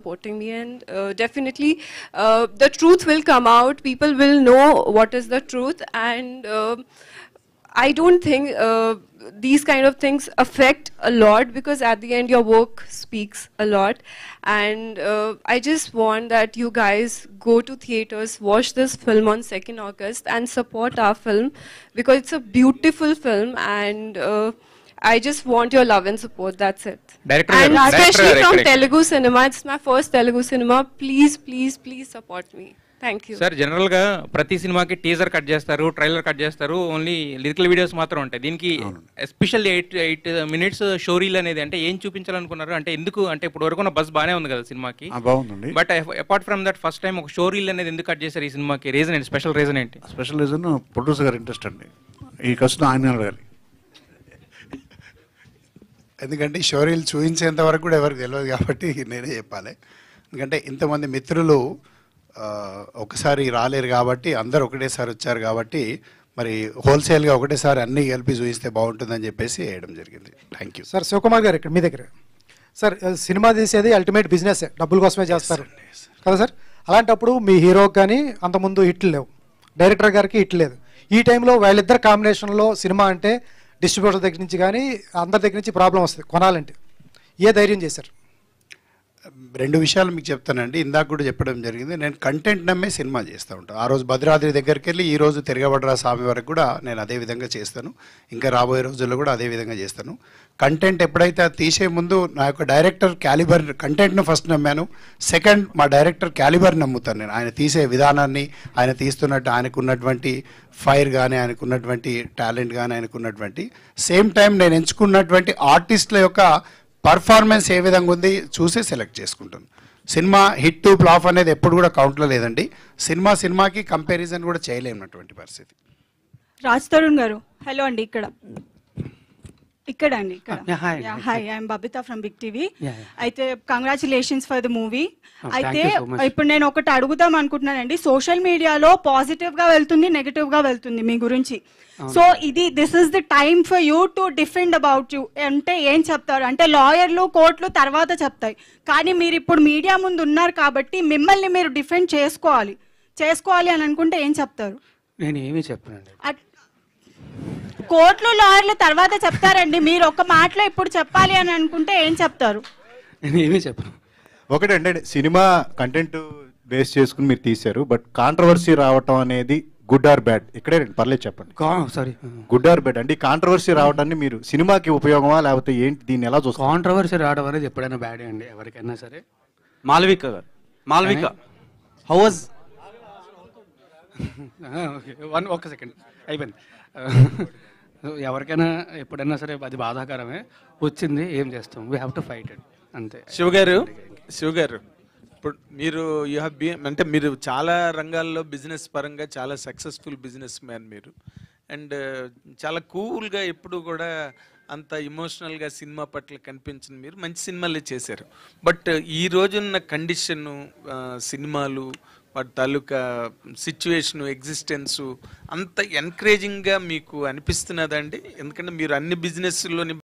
supporting me, and uh, definitely uh, the truth will come out. People will know what is the truth, and uh, I don't think uh, these kind of things affect a lot because at the end your work speaks a lot. And uh, I just want that you guys go to theaters, watch this film on 2nd August, and support our film because it's a beautiful film and. Uh, I just want your love and support. That's it. Director and garu, especially director, from director. Telugu cinema, it's my first Telugu cinema. Please, please, please support me. Thank you. Sir జనరల్గా ప్రతి సినిమాకి teaser cut చేస్తారు trailer cut చేస్తారు only lyrical videos మాత్రం ఉంటాయి దీనికి especially eight eight minutes showreel అనేది అంటే ఏం చూపించాలనుకున్నారు అంటే ఎందుకు అంటే ఇప్పుడు వరకు ఉన్న బస్ బాగానే ఉంది కదా సినిమాకి ఆ, బాగుందండి but apart from that first time ఒక షోరీల్ అనేది ఎందుకు కట్ చేశారు ఈ సినిమాకి రీజన్ ఏంటి స్పెషల్ రీజన్ ఏంటి స్పెషల్ రీజన్ ప్రొడ్యూసర్ గారి ఇంట్రెస్ట్ అండి ఈ కష్టం ఆయన అడగాలి ఎందుకంటే ఈ షోరీలు చూపించేంత వరకు కూడా ఎవరికి తెలియదు కాబట్టి నేనే చెప్పాలి ఎందుకంటే ఇంతమంది మిత్రులు ఆ, ఒకసారి రాలేరు కాబట్టి అందరు ఒకటేసారి వచ్చారు కాబట్టి మరి హోల్సేల్గా ఒకటేసారి అన్నీ కలిపి చూపిస్తే బాగుంటుందని చెప్పేసి వేయడం జరిగింది థ్యాంక్ యూ సార్ శివకుమార్ గారు ఇక్కడ మీ దగ్గర సార్ సినిమా తీసేది అల్టిమేట్ బిజినెస్ డబ్బుల కోసమే చేస్తారు కదా సార్ అలాంటప్పుడు మీ హీరోకి కానీ అంతకుముందు హిట్లు లేవు డైరెక్టర్ గారికి హిట్ లేదు ఈ టైంలో వాళ్ళిద్దరు కాంబినేషన్లో సినిమా అంటే డిస్ట్రిబ్యూటర్ దగ్గర నుంచి కానీ అందరి దగ్గర నుంచి ప్రాబ్లం వస్తుంది కొనాలంటే ఏ ధైర్యం చేశారు రెండు విషయాలు మీకు చెప్తానండి ఇందాక కూడా చెప్పడం జరిగింది నేను కంటెంట్ నమ్మే సినిమా చేస్తూ ఉంటాను ఆ రోజు భద్రాద్రి దగ్గరికి వెళ్ళి ఈ రోజు తిరగబడరా స్వామి వరకు కూడా నేను అదే విధంగా చేస్తాను ఇంకా రాబోయే రోజుల్లో కూడా అదే విధంగా చేస్తాను కంటెంట్ ఎప్పుడైతే అది తీసే ముందు నా యొక్క డైరెక్టర్ క్యాలిబర్ కంటెంట్ను ఫస్ట్ నమ్మాను సెకండ్ మా డైరెక్టర్ క్యాలిబర్ నమ్ముతాను నేను ఆయన తీసే విధానాన్ని ఆయన తీస్తున్నట్టు ఆయనకున్నటువంటి ఫైర్ కానీ ఆయనకున్నటువంటి టాలెంట్ కానీ ఆయనకున్నటువంటి సేమ్ టైం నేను ఎంచుకున్నటువంటి ఆర్టిస్టుల యొక్క పర్ఫార్మెన్స్ ఏ విధంగా ఉంది చూసి సెలెక్ట్ చేసుకుంటాను సినిమా హిట్ టు ఫ్లాప్ అనేది ఎప్పుడు కూడా కౌంట్లో లేదండి సినిమా సినిమాకి కంపారిజన్ కూడా చేయలేనటువంటి పరిస్థితి రాజ్ తరుణ్ గారు హలో అండి ఇక్కడ ఇక్కడ అండి ఇక్కడ Yeah, hi, hi, hi I'm Babita from Big TV Yeah, yeah. అయితే congratulations for the movie thank అయితే you so much. ఇప్పుడు నేను ఒకటి అడుగుదాం అనుకుంటున్నానండి సోషల్ మీడియాలో పాజిటివ్ గా వెళ్తుంది నెగటివ్ గా వెళ్తుంది మీ గురించి సో ఇది this is the time for you to defend about you అంటే ఏం చెప్తారు అంటే లాయర్లు కోర్టులు తర్వాత చెప్తాయి కానీ మీరు ఇప్పుడు మీడియా ముందు ఉన్నారు కాబట్టి మిమ్మల్ని మీరు డిఫెండ్ చేసుకోవాలి చేసుకోవాలి అని అనుకుంటే ఏం చెప్తారు నేను ఏమీ చెప్పనండి అట్- కోర్టులు లాయర్లు తర్వాత చెప్తారండి మీరు ఒక మాటలో ఇప్పుడు చెప్పాలి అని అనుకుంటే ఏం చెప్తారు నేను ఏమీ చెప్పను ఒకటంటే సినిమా కంటెంట్ బేస్ చేసుకుని మీరు తీశారు బట్ కాంట్రవర్సీ రావటం అనేది గుడ్ ఆర్ బ్యాడ్ ఇక్కడే రండి, పర్లేదు చెప్పండి సారీ గుడ్ ఆర్ బ్యాడ్ అంటే కాంట్రవర్సీ రావడాన్ని మీరు సినిమాకి ఉపయోగమా లేకపోతే ఏంటి దీన్ని ఎలా చూస్తారు కాంట్రవర్సీ రావడం అనేది ఎప్పుడైనా బ్యాడే అండి ఎవరికైనా సరే Malvika garu Malvika how was okay one ఒక్క సెకండ్ అయిపోయింది ఎవరికైనా ఎప్పుడైనా సరే అది బాధాకరమే వచ్చింది ఏం చేస్తాం we have to fight it అంతే శివ గారు శివ గారు ఇప్పుడు మీరు యూ హ్యావ్ బీ అంటే మీరు చాలా రంగాల్లో బిజినెస్ పరంగా చాలా సక్సెస్ఫుల్ బిజినెస్ మ్యాన్ మీరు అండ్ చాలా కూల్గా ఎప్పుడు కూడా అంత ఇమోషనల్గా సినిమా పట్ల కనిపించిన మీరు మంచి సినిమాలే చేశారు బట్ ఈ రోజున్న కండిషను సినిమాలు వాటి తాలూకా సిచ్యువేషను ఎగ్జిస్టెన్సు అంత ఎంకరేజింగ్గా మీకు అనిపిస్తున్నదండి ఎందుకంటే మీరు అన్ని బిజినెస్లోని